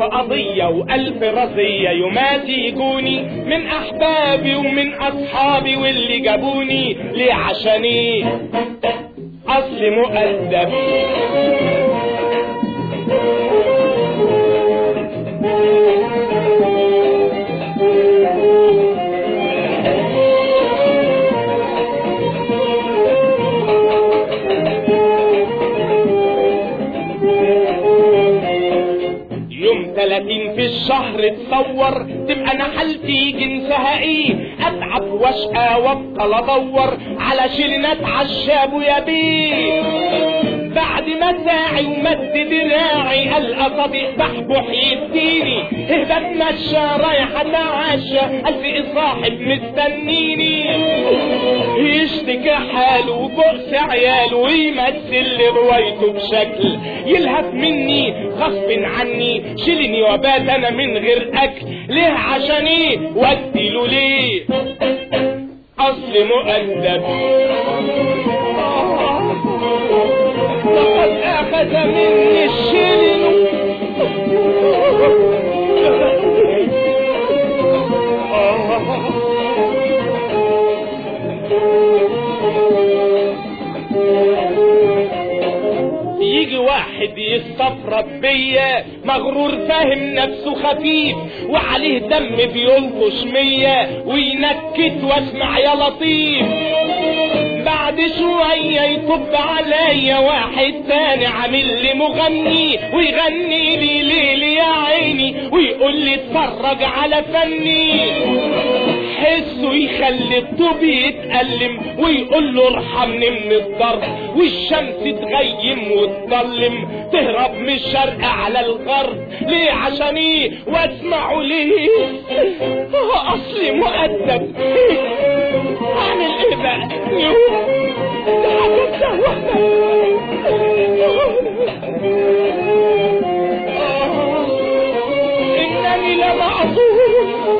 قضية وألف رضية يومات يجوني من أحبابي ومن أصحابي واللي جابوني ليه عشاني أصل مؤدب يوم 30 في الشهر تصور تبقى انا حالتي جنسها ايه اتعب واشقى وابطل ادور على شيلنات عشاب ويا بيه بعد ما ساعي ومد دراعي القى صديق بحبح يديني اهدى اتمشى رايح اتعشى الفي صاحب مستنيني يشتكي حاله وبؤس عياله ويمثل روايته بشكل يلهف مني غصب عني شيلني وبات انا من غير اكل ليه عشان ايه واديله ليه اصل مؤدب لقد اخذ مني الشيلن يجي واحد يستفرد بيا مغرور فاهم نفسه خفيف وعليه دم بيلطش مية وينكت واسمع يا لطيف بعد شوية يطب عليا واحد تاني عامل لي مغني ويغني لي ليل يا عيني ويقول لي اتفرج على فني حسه يخلي الطوب يتألم ويقول له ارحمني من الضرب والشمس تغيم وتضلم تهرب من الشرق على الغرب ليه عشان ايه واسمعه ليه هو اصلي مؤدب اعمل ايه بقى يوم ده حاجة سهلة انني لمعصوم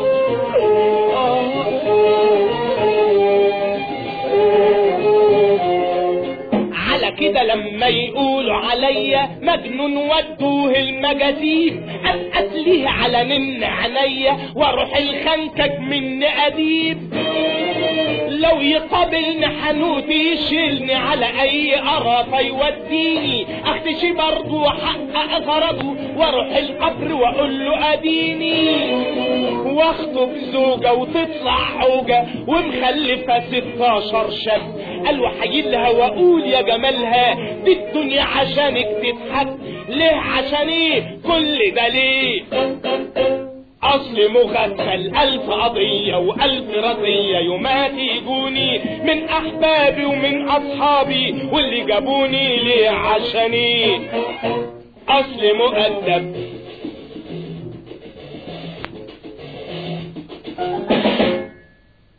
على كده لما يقولوا عليا مجنون ودوه المجاذيب اسقط ليه على من عينيا واروح الخنكك من اديب لو يقابلني حنوت يشيلني على اي قرافة يوديني اختشي برضه واحقق غرضه واروح القبر واقول له اديني واخطب زوجة وتطلع حوجة ومخلفة 16 شاب قالوا حيلها واقول يا جمالها دي الدنيا عشانك تضحك ليه عشان ايه كل ده ليه اصل مغفل الف قضية والف رضية يومات يجوني من احبابي ومن اصحابي واللي جابوني ليه عشاني اصل مؤدب